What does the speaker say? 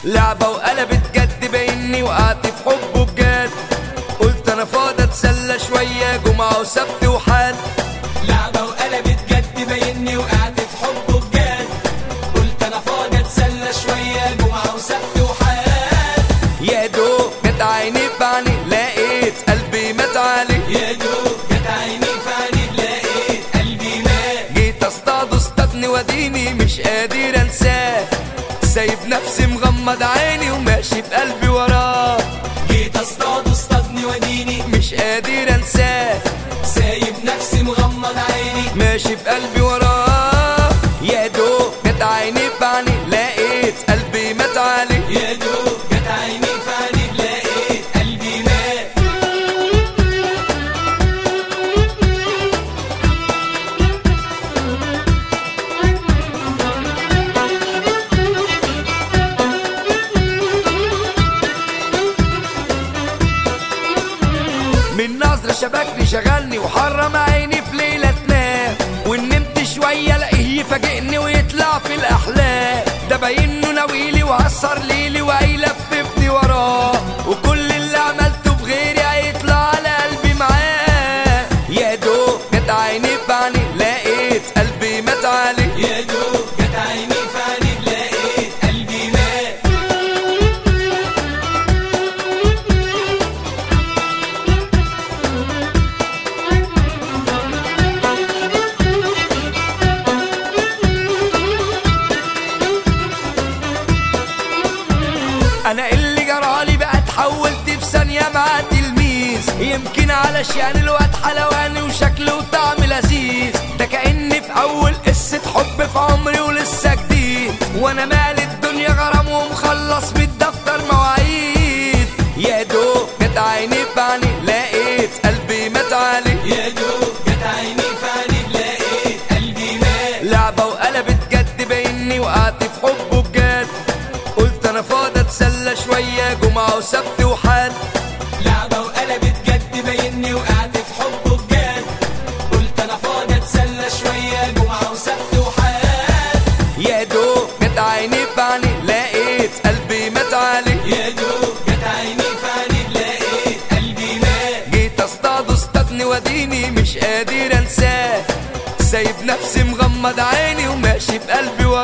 لعبة وقلبت جد بإني وقعت في حبه بجد قلت أنا فاضي أتسلى شوية جمعة وسبت وحد لعبة وقلبت جد بايني وقعت في حبه بجد قلت انا فاضي اتسلى شوية جمعة وسبت وحاد يا دوب جت عيني في عيني لقيت قلبي مات عليه يا دوب جت عيني في عيني لقيت قلبي مات جيت اصطاد اصطادني وديني مش قادر انساه سايب نفسي مغمض عيني وماشي بقلبي وراه جيت اصطاد اصطادني وديني مش قادر انساه سايب نفسي مغمض عيني ماشي بقلبي وراه يا دوب جت عيني في عيني لقيت قلبي مات عليه يا دوب جت عيني في عيني لقيت قلبي مات من نظرة شبكني شغلني وحرم عيني في ليلة تنام وان نمت شوية الاقيه يفاجئني ويطلع في الاحلام ده باينه ناويلي وعصر ليلي وهيلففني وراه وكل اللي عملته بغيري هيطلع على قلبي معاه يا دوب جت عيني في عيني لقيت قلبي مات عليه يا دوب جت عيني في عيني لقيت قلبي مات انا اللي جرالي بقى اتحولت في ثانية مع تلميذ يمكن علشان الواد حلواني وشكله وطعم لذيذ ده كأني في اول قصة حب في عمري ولسه جديد وانا مالي الدنيا غرام ومخلص من الدفتر مواعيد يا دوب جت عيني في عيني لقيت قلبي مات عليه يا دوب جت عيني في عيني لقيت قلبي مات لعبة وقلبت جد بإني وقعت في حبه بجد قلت أنا فاضي أتسلى شوية جمعة وسبت وحد لعبة وقلبت جد بايني وقعت في حبه بجد قلت انا فاضي اتسلى شوية جمعة وسبت وحاد يا دوب جت عيني في عيني لقيت قلبي مات عليه يا دوب جت عيني في عيني لقيت قلبي مات جيت اصطاد اصطادني وديني مش قادر انساه سايب نفسي مغمض عيني وماشي بقلبي